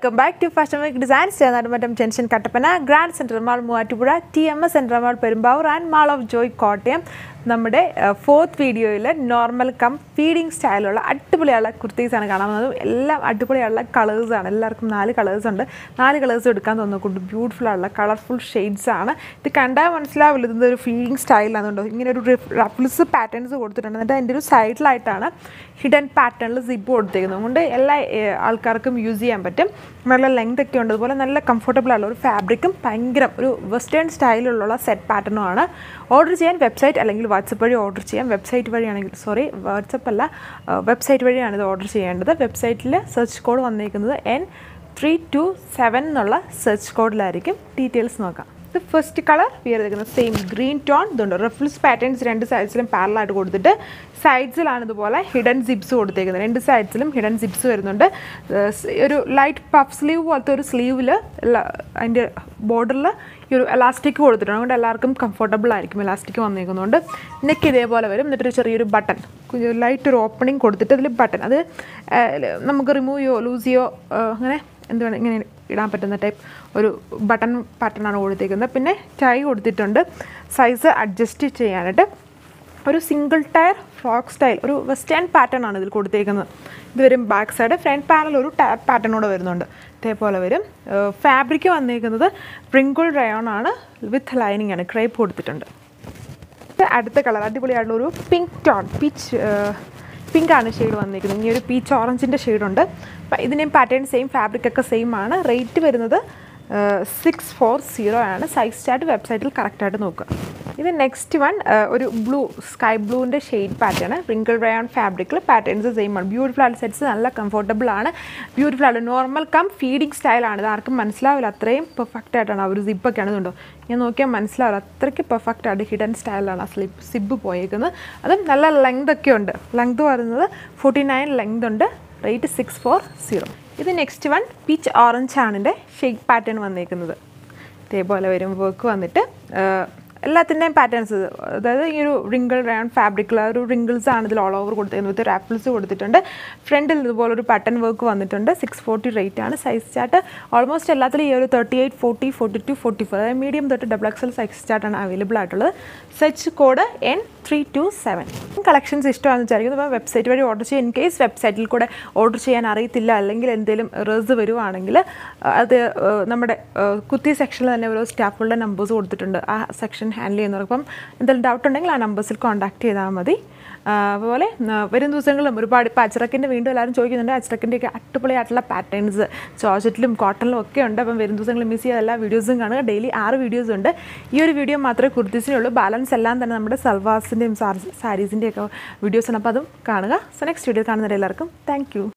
welcome back to fashion week designs Chernattumattam junction Kattappana grand central mall Muvattupuzha T M S central mall Perumbavoor and mall of joy Kottayam നമ്മുടെ fourth വീഡിയോയിൽ normal cum feeding സ്റ്റൈലുള്ള അടിപൊളിയുള്ള കുർത്തീസാണ് കാണാൻ പോകുന്നത് എല്ലാം അടിപൊളിയുള്ള കളേഴ്സാണ് എല്ലാവർക്കും നാല് കളേഴ്സ് ഉണ്ട് നാല് കളേഴ്സ് എടുക്കാൻ തോന്നുന്നു ബ്യൂട്ടിഫുൾ ആയുള്ള കളർഫുൾ ഷെയ്ഡ്സ് ആണ് ഇത് കണ്ടാൽ മനസ്സിലാവില്ല ഇത് ഒരു ഫീഡിങ് സ്റ്റൈലാണെന്നുണ്ടോ ഇങ്ങനെ ഒരു റഫ്ലിസ് പാറ്റേൺസ് കൊടുത്തിട്ടുണ്ട് എന്നിട്ട് അതിൻ്റെ ഒരു സൈഡിലായിട്ടാണ് ഹിഡൻ പാറ്റേണിൽ സിപ്പ് കൊടുത്തേക്കുന്നത് അതുകൊണ്ട് എല്ലാ ഏഹ്, ആൾക്കാർക്കും യൂസ് ചെയ്യാൻ പറ്റും നല്ല ലെങ്ത് ഒക്കെ ഉണ്ട് അതുപോലെ നല്ല കംഫർട്ടബിൾ ആയുള്ള ഒരു ഫാബ്രിക്കും ഭയങ്കര ഒരു വെസ്റ്റേൺ സ്റ്റൈലിലുള്ള സെറ്റ് പാറ്റേണും ആണ് ഓർഡർ ചെയ്യാൻ വെബ്സൈറ്റ് അല്ലെങ്കിൽ വാട്സപ്പ് വഴി ഓർഡർ ചെയ്യാം വെബ്സൈറ്റ് വഴിയാണെങ്കിൽ സോറി വാട്സപ്പ് അല്ല വെബ്സൈറ്റ് വഴിയാണ് ഇത് ഓർഡർ ചെയ്യേണ്ടത് വെബ്സൈറ്റിൽ സെർച്ച് കോഡ് വന്നേക്കുന്നത് എൻ ത്രീ ടു സെവൻ എന്നുള്ള സെർച്ച് കോഡിലായിരിക്കും ഡീറ്റെയിൽസ് നോക്കാം ഇത് ഫസ്റ്റ് കളർ വിയർ ചെയ്തിരിക്കുന്നത് സെയിം ഗ്രീൻ ടോൺ ഇതുണ്ട് റഫ്ലിസ് പാറ്റേൺസ് രണ്ട് സൈഡ്സിലും പാരലായിട്ട് കൊടുത്തിട്ട് സൈഡ്സിലാണ് ഇതുപോലെ ഹിഡൻ സിപ്സ് കൊടുത്തേക്കുന്നത് രണ്ട് സൈഡ്സിലും ഹിഡൻ സിപ്സ് വരുന്നുണ്ട് ഏഹ് സ് ഒരു ലൈറ്റ് പഫ് സ്ലീവ് പോലത്തെ ഒരു സ്ലീവിൽ അതിൻ്റെ ബോർഡറിൽ ഈ ഒരു എലാസ്റ്റിക് കൊടുത്തിട്ടുണ്ട് അതുകൊണ്ട് എല്ലാവർക്കും കംഫർട്ടബിൾ ആയിരിക്കും എലാസ്റ്റിക് വന്നേക്കുന്നതുകൊണ്ട് നെക്ക് ഇതേപോലെ വരും എന്നിട്ടൊരു ചെറിയൊരു ബട്ടൺ ലൈറ്റ് ഒരു ഓപ്പണിങ് കൊടുത്തിട്ട് അതിൽ ബട്ടൺ അത് ഏഹ് നമുക്ക് റിമൂവ് ചെയ്യോ ലൂസ് ചെയ്യോ ഏഹ് അങ്ങനെ എന്ത് വേണം ഇങ്ങനെ ഇടാൻ പറ്റുന്ന ടൈപ്പ് ഒരു ബട്ടൺ പാറ്റേൺ ആണ് കൊടുത്തേക്കുന്നത് പിന്നെ ടൈ കൊടുത്തിട്ടുണ്ട് സൈസ് അഡ്ജസ്റ്റ് ചെയ്യാനായിട്ട് ഒരു സിംഗിൾ ടയർ ഫ്രോക്ക് സ്റ്റൈൽ ഒരു വെസ്റ്റേൺ പാറ്റേൺ ആണ് ഇതിൽ കൊടുത്തേക്കുന്നത് ഇത് വരും ബാക്ക് സൈഡ് ഫ്രണ്ട് പാനൽ ഒരു ടയർ പാറ്റേൺ കൂടെ വരുന്നുണ്ട് ഇതേപോലെ വരും ഫാബ്രിക് വന്നേക്കുന്നത് പ്രിങ്കിൾ റയോൺ ആണ് വിത്ത് ലൈനിങ് ആണ് ക്രേപ്പ് കൊടുത്തിട്ടുണ്ട് ഇത് അടുത്ത കളർ അടിപൊളിയായിട്ടുള്ള ഒരു പിങ്ക് ടോൺ പീച്ച് പിങ്ക് ആണ് ഷെയ്ഡ് വന്നിരിക്കുന്നത് ഇനി ഒരു പീച്ച് ഓറഞ്ചിൻ്റെ ഷെയ്ഡുണ്ട് അപ്പം ഇതിൻ്റെയും പാറ്റേൺ സെയിം ഫാബ്രിക് ഒക്കെ സെയിം ആണ് റേറ്റ് വരുന്നത് സിക്സ് ഫോർ സീറോ ആണ് സൈസ് ചാർട്ട് വെബ്സൈറ്റിൽ കറക്റ്റായിട്ട് നോക്കുക ഇത് നെക്സ്റ്റ് വൺ ഒരു ബ്ലൂ സ്കൈ ബ്ലൂവിൻ്റെ ഷെയ്ഡ് പാറ്റേൺ റിങ്കിൾ റയോൺ ഫാബ്രിക്കിൽ പാറ്റേൺസ് സെയിം ആണ് ബ്യൂട്ടിഫുൾ ആയിട്ട് സെറ്റ്സ് നല്ല കംഫർട്ടബിൾ ആണ് ബ്യൂട്ടിഫുൾ ആണ് നോർമൽ കം ഫീഡിങ് സ്റ്റൈലാണ് ഇത് ആർക്കും മനസ്സിലാവില്ല അത്രയും പെർഫെക്റ്റ് ആയിട്ടാണ് ആ ഒരു സിപ്പൊക്കെ ആണെന്നുണ്ടോ ഞാൻ നോക്കിയാൽ മനസ്സിലാവില്ല അത്രയ്ക്ക് പെർഫെക്റ്റ് ആയിട്ട് ഹിഡൻ സ്റ്റൈലാണ് ആ സ്ലിപ്പ് സിബ് പോയേക്കുന്നത് അതും നല്ല ലെങ്ത് ഒക്കെ ഉണ്ട് ലെങ്ത് പറയുന്നത് ഫോർട്ടി നയൻ ലെങ്ത് ഉണ്ട് റേറ്റ് സിക്സ് ഫോർ സീറോ ഇത് നെക്സ്റ്റ് വൺ പീച്ച് ഓറഞ്ച് ആണിൻ്റെ ഷെയ്ഡ് പാറ്റേൺ വന്നേക്കുന്നത് ഇതേപോലെ വരും വർക്ക് വന്നിട്ട് ആഹ്, എല്ലാത്തിൻ്റെയും പാറ്റേൺസ് അതായത് ഈ ഒരു റിങ്കിൾ റൗണ്ട് ഫാബ്രിക്കിൽ ഒരു റിങ്കിൾസ് ആണ് ഇതിൽ ഓൾ ഓവർ കൊടുത്തിരിക്കുന്നത് വിത്ത് റാപ്പിൾസ് കൊടുത്തിട്ടുണ്ട് ഫ്രണ്ടിൽ ഇതുപോലെ ഒരു ബട്ടൺ വർക്ക് വന്നിട്ടുണ്ട് സിക്സ് ഫോർട്ടി റേറ്റ് ആണ് സൈസ് ചാർട്ട് ഓൾമോസ്റ്റ് എല്ലാത്തിലും ഈ ഒരു thirty eight forty forty two forty four അതായത് മീഡിയം തൊട്ട് ഡബിൾ എക്സൽ സൈസ് ചാർട്ടാണ് അവൈലബിൾ ആയിട്ടുള്ളത് സെച്ച് code N three two seven collections ഇഷ്ടമാണെന്ന് വിചാരിക്കുന്നു അപ്പോൾ വെബ്സൈറ്റ് വഴി ഓർഡർ ചെയ്യാൻ ഇൻ കേസ് വെബ്സൈറ്റിൽ കൂടെ ഓർഡർ ചെയ്യാൻ അറിയത്തില്ല അല്ലെങ്കിൽ എന്തെങ്കിലും റേസ് വരുവാണെങ്കിൽ അത് ഏഹ്, നമ്മുടെ ഏഹ്, കുത്തി സെക്ഷനിൽ തന്നെ ഓരോ സ്റ്റാഫുകളുടെ നമ്പേഴ്സ് കൊടുത്തിട്ടുണ്ട് ആ സെക്ഷൻ ഹാൻഡിൽ ചെയ്യുന്നവർക്ക് അപ്പം എന്തെങ്കിലും ഡൗട്ട് ഉണ്ടെങ്കിൽ ആ നമ്പേഴ്സിൽ കോൺടാക്ട് ചെയ്താൽ മതി ആ, അതുപോലെ ആ, വരും ദിവസങ്ങളിലും ഒരുപാട് ഇപ്പോൾ അച്ചറക്കിൻ്റെ വീണ്ടും എല്ലാവരും ചോദിക്കുന്നുണ്ട് അച്ചറക്കിൻ്റെ ഒക്കെ അടിപൊളിയായിട്ടുള്ള പാറ്റേൺസ് ജോർജറ്റിലും കോട്ടണിലും ഒക്കെ ഉണ്ട് അപ്പം വരും ദിവസങ്ങളിൽ മിസ് ചെയ്ത എല്ലാ വീഡിയോസും കാണുക ഡെയിലി ആറ് വീഡിയോസ് ഉണ്ട് ഈ ഒരു വീഡിയോ മാത്രമേ കുർത്തീസിനുള്ളൂ ബാലൻസ് എല്ലാം തന്നെ നമ്മുടെ സൽവാസിൻ്റെയും സാരീസിൻ്റെയും ഒക്കെ വീഡിയോസാണ് അപ്പോൾ അതും കാണുക സോ നെക്സ്റ്റ് വീഡിയോ കാണുന്നവരെ എല്ലാവർക്കും താങ്ക് യു